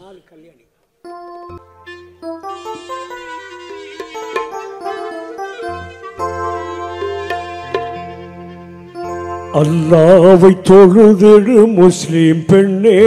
நாலு கல்யாணி அல்லாவை தொழுதிடு முஸ்லிம் பெண்ணே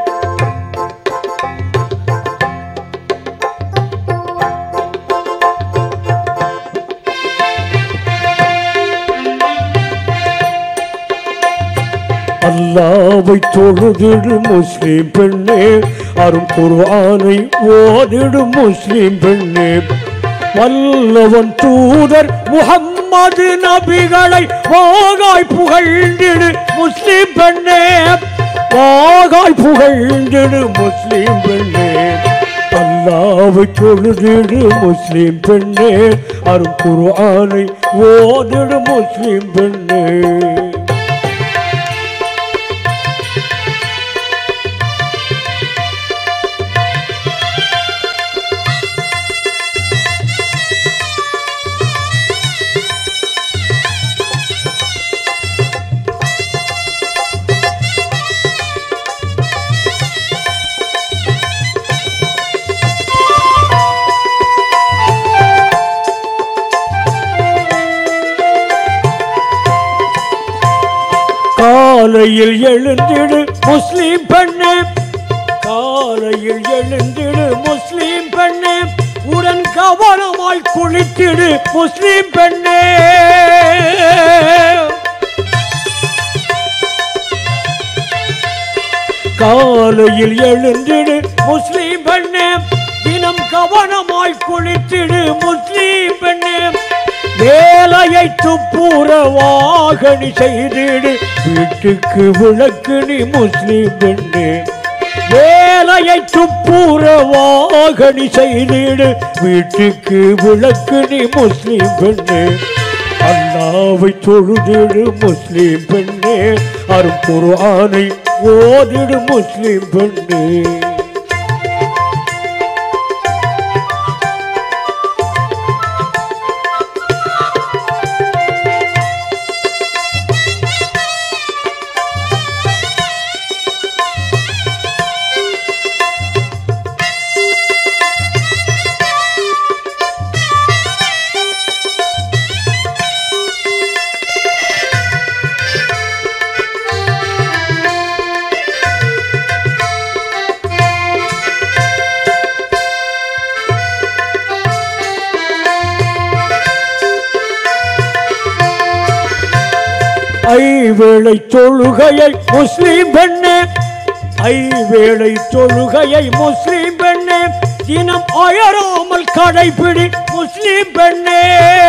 அல்லாவை தொழுதிடு முஸ்லிம் பெண்ணே அரும் குர்ஆனை ஓதிடு முஸ்லிம் பெண்ணே வல்லவன் தூதர் முஹம்மது நபிகளை வாகாய் புகழ்ந்திடு முஸ்லிம் பெண்ணே வாகாய் புகழ்ந்திடு முஸ்லிம் பெண்ணே அல்லாவை தொழுதிடு முஸ்லிம் பெண்ணே அரும் குர்ஆனை ஓதிடு முஸ்லிம் பெண்ணே காலையில் எழுந்திடு முஸ்லிம் பெண்ணே காலையில் எழுந்திடு முஸ்லிம் பெண்ணே உடன் கவனமாய் குளித்திடு முஸ்லிம் பெண்ணே காலையில் எழுந்திடு முஸ்லிம் பெண்ணே தினம் கவனமாய் குளித்திடு முஸ்லிம் பெண்ணே வேலையை துப்புற வாகனி செய்திடு வீட்டுக்கு விளக்கு நீ முஸ்லிம் பெண்ணே வேலையை துப்புற வாகனி செய்திடு வீட்டுக்கு விளக்கு நீ முஸ்லிம் பெண்ணே அல்லாவை தொழுதிடு முஸ்லிம் பெண்ணே அரும் குர்ஆனை ஓதிடு முஸ்லிம் பெண்ணே ஐவேளை தொழுகையை முஸ்லிம் பெண்ணே ஐவேளை தொழுகையை முஸ்லிம் பெண்ணே தினம் அயராமல் கடைபிடி முஸ்லிம் பெண்ணே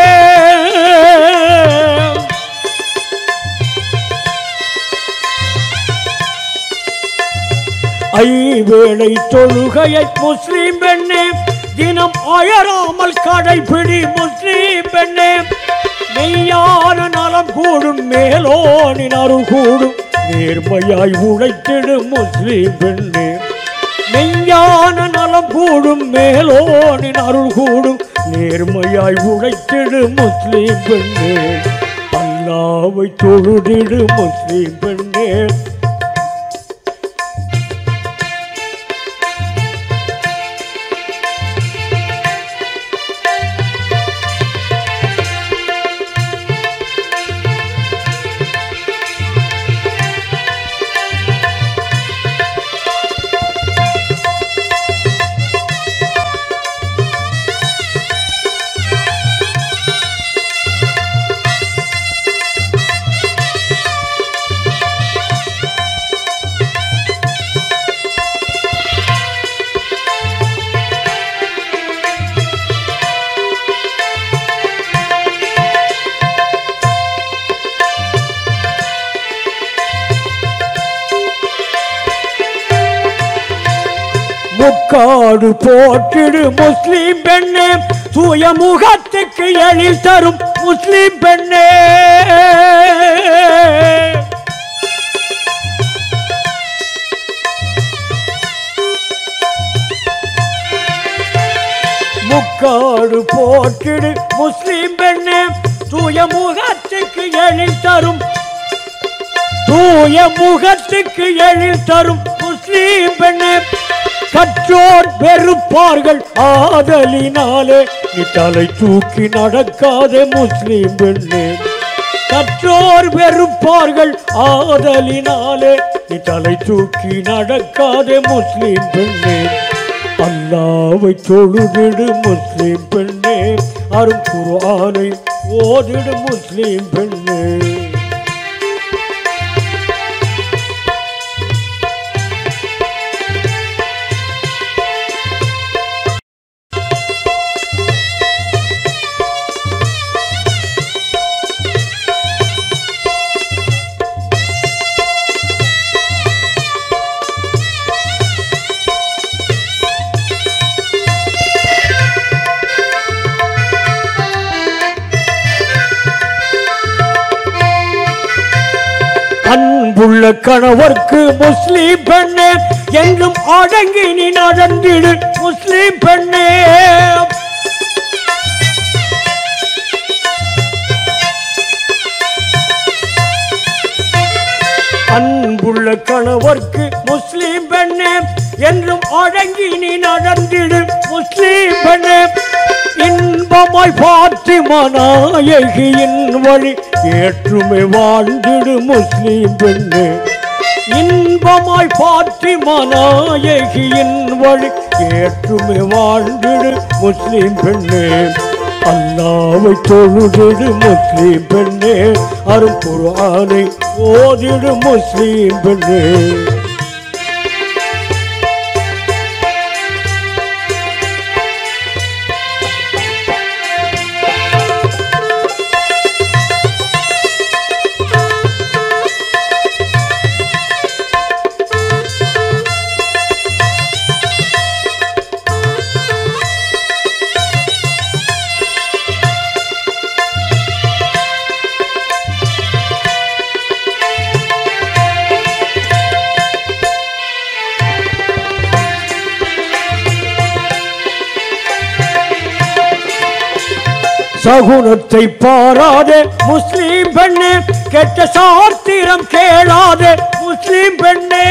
ஐவேளை தொழுகையை முஸ்லிம் பெண்ணே தினம் அயராமல் கடைபிடி முஸ்லிம் பெண்ணே மெய்யான நலம் கூடும் மேலோனின் அருள் கூடும் நேர்மையாய் உழைத்திடு முஸ்லிம் பெண்ணே மெய்யான நலம் கூடும் மேலோனின் அருள் கூடும் நேர்மையாய் உழைத்திடு முஸ்லிம் பெண்ணே அல்லாவை தொழுதிடு முஸ்லிம் பெண்ணே முக்காடு போட்டிடு முஸ்லிம் பெண்ணே தூய முகத்துக்கு எழில் தரும் முஸ்லிம் பெண்ணே முக்காடு போட்டிடு முஸ்லிம் பெண்ணே தூய முகத்துக்கு எழில் தரும் தூய முகத்துக்கு எழில் தரும் முஸ்லீம் பெண்ணே கட்ட கற்றோர் வெறுப்பார்கள் ஆதலினாலே நீ தலை தூக்கி நடக்காதே முஸ்லிம் பெண்ணே கற்றோர் வெறுப்பார்கள் ஆதலினாலே நீ தலை தூக்கி நடக்காதே முஸ்லிம் பெண்ணே அல்லாவை தொழுதிடு முஸ்லிம் பெண்ணே அரும் குர்ஆனை ஓதிடு முஸ்லிம் பெண்ணே அன்புள்ள கணவர்க்கு முஸ்லிம் பெண்ணே என்றும் அடங்கி நீ நடந்திடு முஸ்லிம் பெண்ணே அன்புள்ள கணவர்க்கு முஸ்லிம் பெண்ணே என்றும் அடங்கி நீ நடந்திடு முஸ்லிம் பெண்ணே இன்பமாய் பாத்திமா நாயகியின் வழி ஏற்றுமை வாழ்ந்திடு முஸ்லிம் பெண்ணே இன்பமாய் பாத்திமா நாயகியின் வழி ஏற்றுமை வாழ்ந்திடு முஸ்லிம் பெண்ணே அல்லாவை தொழுதிடு முஸ்லிம் பெண்ணே அரும் குர்ஆனை ஓதிடு முஸ்லிம் பெண்ணே சகுனத்தை பாராதே முஸ்லிம் பெண்ணே கெட்ட சாத்திரம் கேளாதே முஸ்லிம் பெண்ணே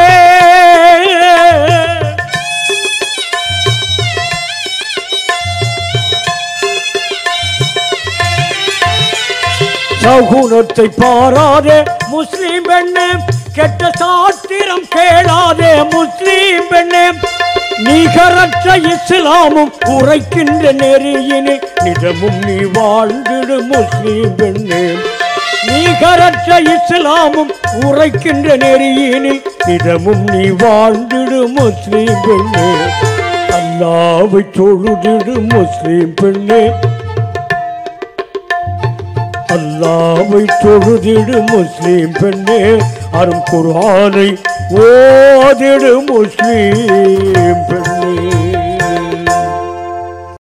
சகுனத்தை பாராதே முஸ்லிம் பெண்ணே கெட்ட சாத்திரம் கேளாதே முஸ்லிம் பெண்ணே நிகரற்ற இஸ்லாமும் உரைக்கின்ற நெறியினில் நிஜமும் நீ வாழ்ந்திடு முஸ்லிம் பெண்ணே நிகரற்ற இஸ்லாமும் உரைக்கின்ற நெறியினில் நிஜமும் நீ வாழ்ந்திடு முஸ்லிம் பெண்ணே அல்லாவை தொழுதிடு முஸ்லிம் பெண்ணே அல்லாவை தொழுதிடு முஸ்லிம் பெண்ணே அரும் குர்ஆனை ஓதிடு முஸ்லிம்